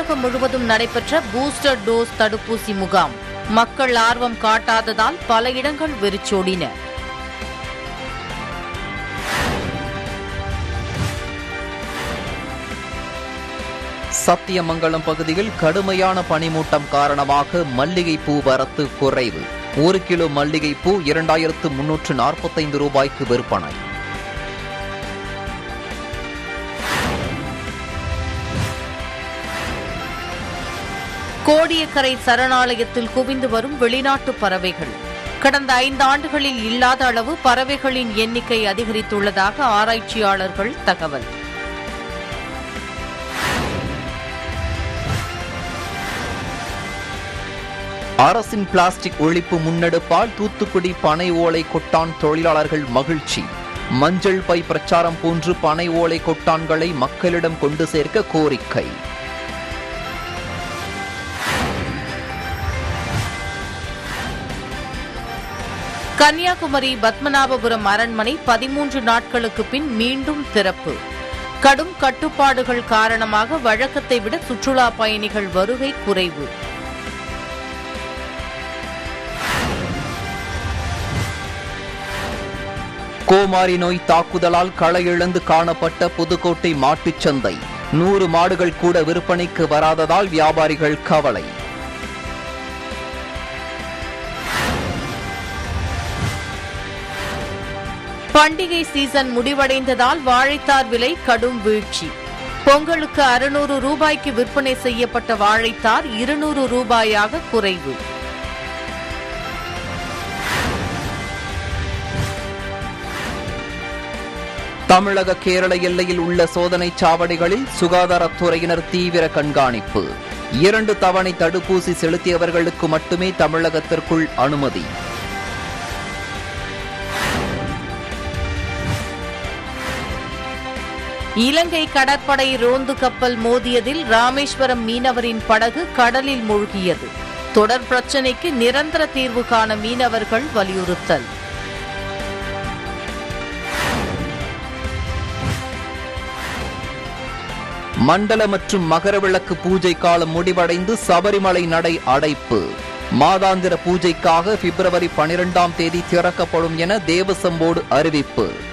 தமிழகம் முழுவதும் நடைபெற்ற booster dose தடுப்பூசி முகாம் மக்கள் ஆர்வம் காட்டாததால் பல இடங்கள் வெறிச்சோடின சத்தியமங்கலம் பகுதியில் கடுமையான பனிமூட்டம் காரணமாக மல்லிகை பூ வரத்து குறைவு ஒரு கிலோ மல்லிகை பூ இரண்டாயிரத்து முன்னூற்று நாற்பத்தைந்து ரூபாய்க்கு விற்பனை கோடியக்கரை சரணாலயத்தில் குவிந்து வரும் வெளிநாட்டு பறவைகள் கடந்த ஐந்து ஆண்டுகளில் இல்லாத அளவு பறவைகளின் எண்ணிக்கை அதிகரித்துள்ளதாக ஆராய்ச்சியாளர்கள் தகவல் அரசின் பிளாஸ்டிக் ஒழிப்பு முன்னெடுப்பால் தூத்துக்குடி பனை ஓலை கொட்டான் தொழிலாளர்கள் மகிழ்ச்சி மஞ்சள் பை பிரச்சாரம் போன்று பனை ஓலை கொட்டான்களை மக்களிடம் கொண்டு சேர்க்க கோரிக்கை கன்னியாகுமரி பத்மநாபபுரம் அரண்மனை பதிமூன்று நாட்களுக்கு பின் மீண்டும் திறப்பு கடும் கட்டுப்பாடுகள் காரணமாக வழக்கத்தை விட சுற்றுலா பயணிகள் வருகை குறைவு கோமாரி நோய் தாக்குதலால் களை இழந்து காணப்பட்ட புதுக்கோட்டை மாட்டுச் சந்தை நூறு மாடுகள் கூட விற்பனைக்கு வராததால் வியாபாரிகள் கவலை பண்டிகை சீசன் முடிவடைந்ததால் வாழைத்தார் விலை கடும் வீழ்ச்சி பொங்கலுக்கு அறுநூறு ரூபாய்க்கு விற்பனை செய்யப்பட்ட வாழைத்தார் இருநூறு ரூபாயாக குறைவு தமிழக கேரள எல்லையில் உள்ள சோதனைச் சாவடிகளில் சுகாதாரத்துறையினர் தீவிர கண்காணிப்பு இரண்டு தவணை தடுப்பூசி செலுத்தியவர்களுக்கு மட்டுமே தமிழகத்திற்குள் அனுமதி இலங்கை கடற்படை ரோந்து கப்பல் மோதியதில் ராமேஸ்வரம் மீனவரின் படகு கடலில் மூழ்கியது தொடர் பிரச்சினைக்கு நிரந்தர தீர்வு காண மீனவர்கள் வலியுறுத்தல் மண்டல மற்றும் மகரவிளக்கு பூஜை காலம் முடிவடைந்து சபரிமலை நடை அடைப்பு மாதாந்திர பூஜைக்காக பிப்ரவரி பனிரெண்டாம் தேதி திறக்கப்படும் என தேவசம் போர்டு அறிவிப்பு